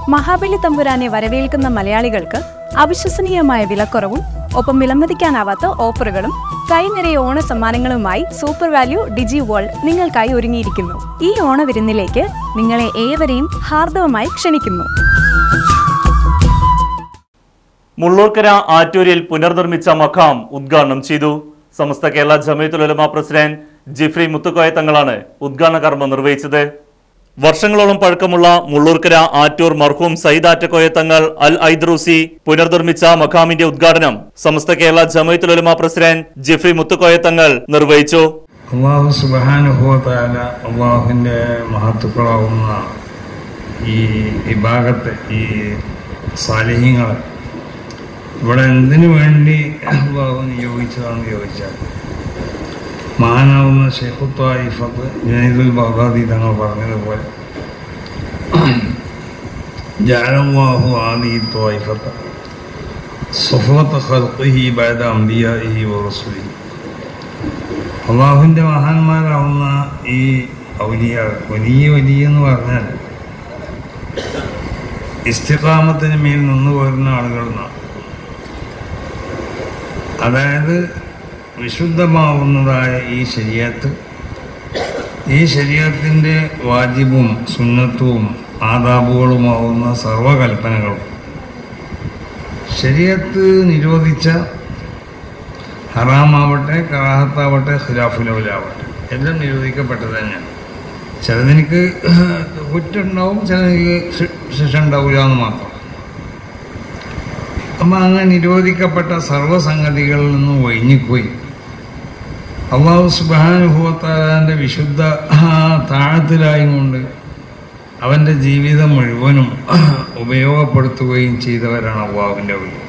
മഹാബലി തമ്പുരാനെ വരവേൽക്കുന്ന മലയാളികൾക്ക് അവിശ്വസനീയമായ വിലക്കുറവും ഒപ്പം വിലമതിക്കാനാവാത്ത ഓഫറുകളും കൈനിറയെ ഓണ സമ്മാനങ്ങളുമായി സൂപ്പർ വാല്യൂ ഡിജി വേൾഡ് നിങ്ങൾക്കായി ഒരുങ്ങിയിരിക്കുന്നു ഈ ഓണവിരുന്നിലേക്ക് നിങ്ങളെ ഏവരെയും ഹാർദവമായി ക്ഷണിക്കുന്നു മുള്ളൂർക്കര ആറ്റൂരിൽ പുനർനിർമ്മിച്ച മഖാം ഉദ്ഘാടനം ചെയ്തു സമസ്ത കേരള ജമയത്തുൽ ഉലമ പ്രസിഡന്റ് ജിഫ്രി മുത്തുക്കോയ തങ്ങളാണ് ഉദ്ഘാടന കർമ്മം നിർവഹിച്ചത് വർഷങ്ങളോളം പഴക്കമുള്ള മുള്ളൂർക്കര ആറ്റൂർ മർഹൂം സയ്യിദ് ആറ്റക്കോയ തങ്ങൾ അൽ ഐദ്രൂസി പുനർനിർമ്മിച്ച മഖാമിന്റെ ഉദ്ഘാടനം സമസ്ത കേരള ജമയത്തുൽ ഉലമ പ്രസിഡന്റ് ജിഫ്രി മുത്തുക്കോയ തങ്ങൾ നിർവഹിച്ചു അള്ളാഹു സുബാനുഭവത്തായ അള്ളാഹുവിൻ്റെ മഹത്തുക്കളാവുന്ന ഈ വിഭാഗത്തെ ഈ സാലിഹ്യങ്ങളെ ഇവിടെ എന്തിനു വേണ്ടി അള്ളാഹു നിയോഗിച്ചതാണെന്ന് ചോദിച്ചാൽ മഹാനാവുന്ന ഷെയ്ഖുത്തായിഫത്ത് ജനീദുൽ ബഗ്ദാദി തങ്ങൾ പറഞ്ഞതുപോലെ ജാലല്ലാഹു ആദി ത്വായിഫത്ത് സുഫത്ത് ഖൽഖിഹി ബഅദ അംബിയാഇഹി വറസുലിഹി അള്ളാഹുവിൻ്റെ മഹാന്മാരാവുന്ന ഈ ഔലിയ വലിയ വലിയ എന്ന് പറഞ്ഞാൽ ഇസ്തിഖാമത്തിന് മേൽ നിന്ന് പോരുന്ന ആളുകൾ എന്നാണ് അതായത് വിശുദ്ധമാവുന്നതായ ഈ ശരീരത്ത് ഈ ശരീരത്തിൻ്റെ വാജിബും സുന്നത്തും ആദാബുകളുമാവുന്ന സർവകൽപ്പനകളും ശരീരത്ത് നിരോധിച്ച ഹറാമാവട്ടെ കറാഹത്താവട്ടെ ഖിലാഫുലൗലാവട്ടെ എല്ലാം നിരോധിക്കപ്പെട്ടത് തന്നെയാണ് ചിലതിനിക്ക് കുറ്റുണ്ടാവും ചിലതിന് ശി- ശിക്ഷ ഉണ്ടാവില്ല എന്ന് മാത്രം അപ്പം അങ്ങനെ നിരോധിക്കപ്പെട്ട സർവ്വസംഗതികളിൽ നിന്നും ഒഴിഞ്ഞിപ്പോയി അള്ളാഹു സുബാനുഭവത്താലാൻ്റെ വിശുദ്ധ താഴത്തിലായും കൊണ്ട് അവൻ്റെ ജീവിതം മുഴുവനും ഉപയോഗപ്പെടുത്തുകയും ചെയ്തവരാണ് അള്ളാഹുവിൻ്റെ വഴി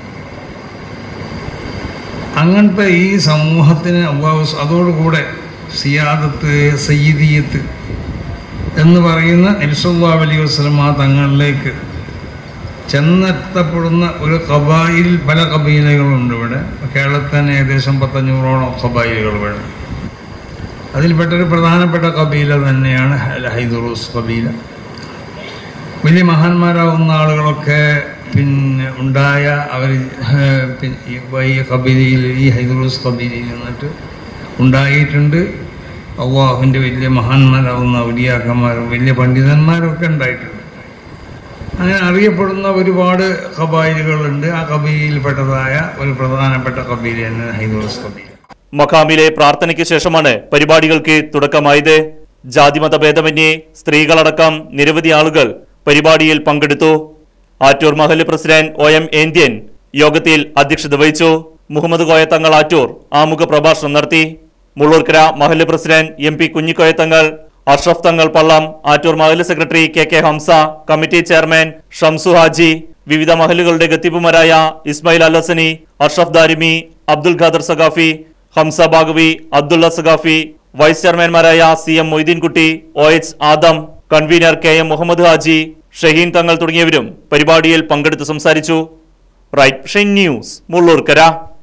അങ്ങനത്തെ ഈ സമൂഹത്തിന് അള്ളാഹു അതോടുകൂടെ സിയാദത്ത് സയ്യിദിയത്ത് എന്ന് പറയുന്ന നബിസുല്ലാ അലൈഹി വസ്ലമ തങ്ങളിലേക്ക് ചെന്നെത്തപ്പെടുന്ന ഒരു കബായിൽ പല കബീലകളുണ്ട് ഇവിടെ കേരളത്തിൽ തന്നെ ഏകദേശം പത്തഞ്ഞൂറോളം കബായിലുകൾ ഇവിടെ അതിൽപ്പെട്ടൊരു പ്രധാനപ്പെട്ട കബീല തന്നെയാണ് ഹ- ഹൈദുറൂസ് കബീല വലിയ മഹാന്മാരാവുന്ന ആളുകളൊക്കെ പിന്നെ ഉണ്ടായ അവർ പിന്നെ ഈ ഈ കബീലയിൽ ഈ ഹൈദുറൂസ് കബീലയിൽ നിന്നിട്ട് ഉണ്ടായിട്ടുണ്ട് അള്ളാഹുവിൻ്റെ വലിയ മഹാന്മാരാവുന്ന ഔലിയാക്കന്മാരും വലിയ പണ്ഡിതന്മാരും ഒക്കെ ഉണ്ടായിട്ടുണ്ട് അങ്ങനെ അറിയപ്പെടുന്ന ഒരുപാട് കബായിലുകളുണ്ട് ആ കബീലിൽപ്പെട്ടതായ ഒരു പ്രധാനപ്പെട്ട കബീല തന്നെ ഹൈദുറൂസ് കബീല മഖാമിലെ പ്രാർത്ഥനയ്ക്ക് ശേഷമാണ് പരിപാടികൾക്ക് തുടക്കമായത് ജാതിമത ഭേദമന്യേ സ്ത്രീകളടക്കം നിരവധി ആളുകൾ പരിപാടിയിൽ പങ്കെടുത്തു ആറ്റൂർ മഹല് പ്രസിഡന്റ് ഒ എം ഏന്ത്യൻ യോഗത്തിൽ അധ്യക്ഷത വഹിച്ചു മുഹമ്മദ് കോയത്തങ്ങൾ ആറ്റൂർ ആമുഖ പ്രഭാഷണം നടത്തി മുള്ളൂർക്കര മഹല് president M P Kunhikoyathangal Ashraf Thangal Pallam Attoor മഹല് secretary K K Hamza committee chairman Shamsu Haji വിവിധ മഹലുകളുടെ ഗത്തിപ്പുമാരായ ഇസ്മായിൽ അല്ലസനി അഷ്റഫ് ദാരിമി അബ്ദുൽ ഖാദർ സഖാഫി ഹംസ ബാഗവി അബ്ദുള്ള സഖാഫി വൈസ് ചെയർമാൻമാരായ C M Moideenkutty O H Adam convener K M Muhammad Haji Shaheen Thangal തുടങ്ങിയവരും പരിപാടിയിൽ പങ്കെടുത്ത് സംസാരിച്ചു റൈറ്റ് ഷൈൻ ന്യൂസ് മുള്ളൂർക്കര